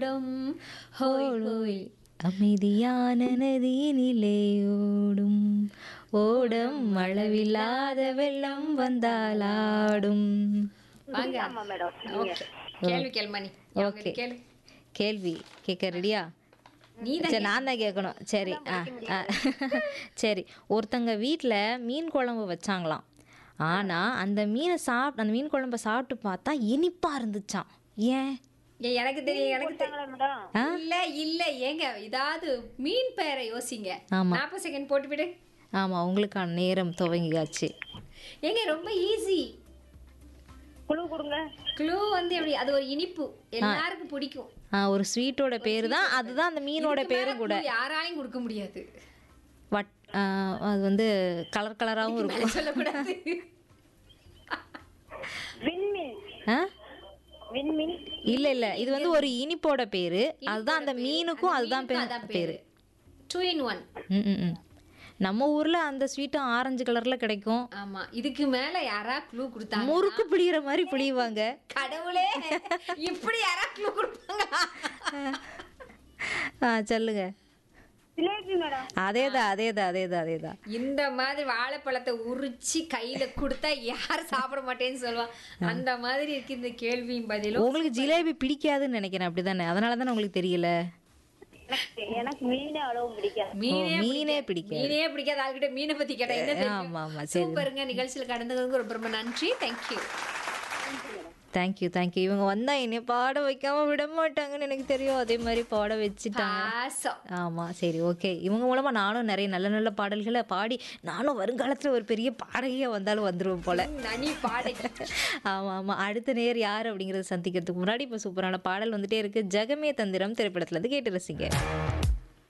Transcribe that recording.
டம் ஹோய் ஹோய் அமைதியான நதியினிலே ஓடும் ஓடம் அளவில்லாத வெள்ளம் வந்தாலாடும் வாங்க ஆமா மேடம் ஓகே கேள்வி கேள்மணி ஓகே கேளு கேள்வி கேட்க ரெடியா நீ சரி நான் தான் கேட்கணும் சரி ஆ ஆ. சரி ஒருத்தங்க வீட்டில் மீன் குழம்பு வச்சாங்களாம் ஆனால் அந்த மீனை சாப்பிட்டு அந்த மீன் குழம்ப சாப்பிட்டு பார்த்தா இனிப்பாக இருந்துச்சாம் ஏன் ஏய், எனக்கு தெரியும் எனக்கு தெரியும் மேடம் ஆ? இல்ல இல்ல ஏங்க இதாவது மீன் பெயரை யோசிங்க ஆமா. நாற்பது செகண்ட் போட்டு விடு ஆமாம் உங்களுக்கான நேரம் துவங்கியாச்சு ஏங்க ரொம்ப ஈஸி குழு கொடுங்க க்ளூ வந்து எப்படி அது ஒரு இனிப்பு எல்லாருக்கும் பிடிக்கும் ஆ, ஒரு ஸ்வீட்டோட பேர் தான் அதுதான் அந்த மீனோட இதுக்கு மேல பேரும் கூட clue யாராலையும் கொடுக்க முடியாது வட் ஆ, அது வந்து கலர் கலராகவும் இருக்கும் சொல்லக்கூடாது விண்மீன் ஆ விண்மீன் இல்ல இல்ல இது வந்து ஒரு இனிப்போட பேரு அதுதான் அந்த மீனுக்கும் அதுதான் பே- அதான் பேரு டூ இன் ஒன் ம், ம், ம். நம்ம ஊர்ல அந்த ஸ்வீட்டும் ஆரஞ்சு கலர்ல கிடைக்கும் ஆமா இதுக்கு மேல யாரா க்ளூ கொடுத்தாங்க முறுக்கு பிடிக்கிற மாதிரி பிடிவாங்க கடவுளே இப்படி யாரா க்ளூ கொடுப்பாங்க ஆ சொல்லுங்க ஜிலேபி மேடம் அதேதான் அதேதான் அதேதான் அதேதான் இந்த மாதிரி வாழைப்பழத்தை உரிச்சு கையில கொடுத்தா யார் சாப்பிட மாட்டேன்னு சொல்லுவான் அந்த மாதிரி இருக்கு இந்த கேள்வியும் பதிலும் உங்களுக்கு ஜிலேபி பிடிக்காதுன்னு நினைக்கிறேன் அப்படிதானே அதனால தானே உங்களுக்கு தெரியல எனக்கு எனக்கு மீன் அவ்வளவு பிடிக்காது மீனே ஓ, மீனே பிடிக்காது. பிடிக்காது. மீனே பிடிக்காத ஆள்கிட்ட மீனை பத்தி கேட்டா என்ன தெரியும் ஆமா ஆமா சரி சூப்பருங்க நிகழ்ச்சியில் கடந்ததுக்கு ரொம்ப ரொம்ப நன்றி தேங்க்யூ தேங்க்யூ தேங்க்யூ இவங்க வந்தா என்னை பாட வைக்காம விட மாட்டாங்கன்னு எனக்கு தெரியும் அதே மாதிரி பாட வச்சுட்டாங்க பாசம் ஆமா சரி ஓகே இவங்க மூலமா நானும் நிறைய நல்ல நல்ல பாடல்களை பாடி நானும் வருங்காலத்துல ஒரு பெரிய பாடகியா வந்தாலும் வந்துருவேன் போல நனி பாடை ஆமா ஆமா அடுத்த நேர் யார் அப்படிங்கறத சந்திக்கிறதுக்கு முன்னாடி இப்போ சூப்பரான பாடல் வந்துட்டே இருக்கு ஜெகமே தந்திரம் திரைப்படத்துல இருந்து கேட்டு ரசிங்க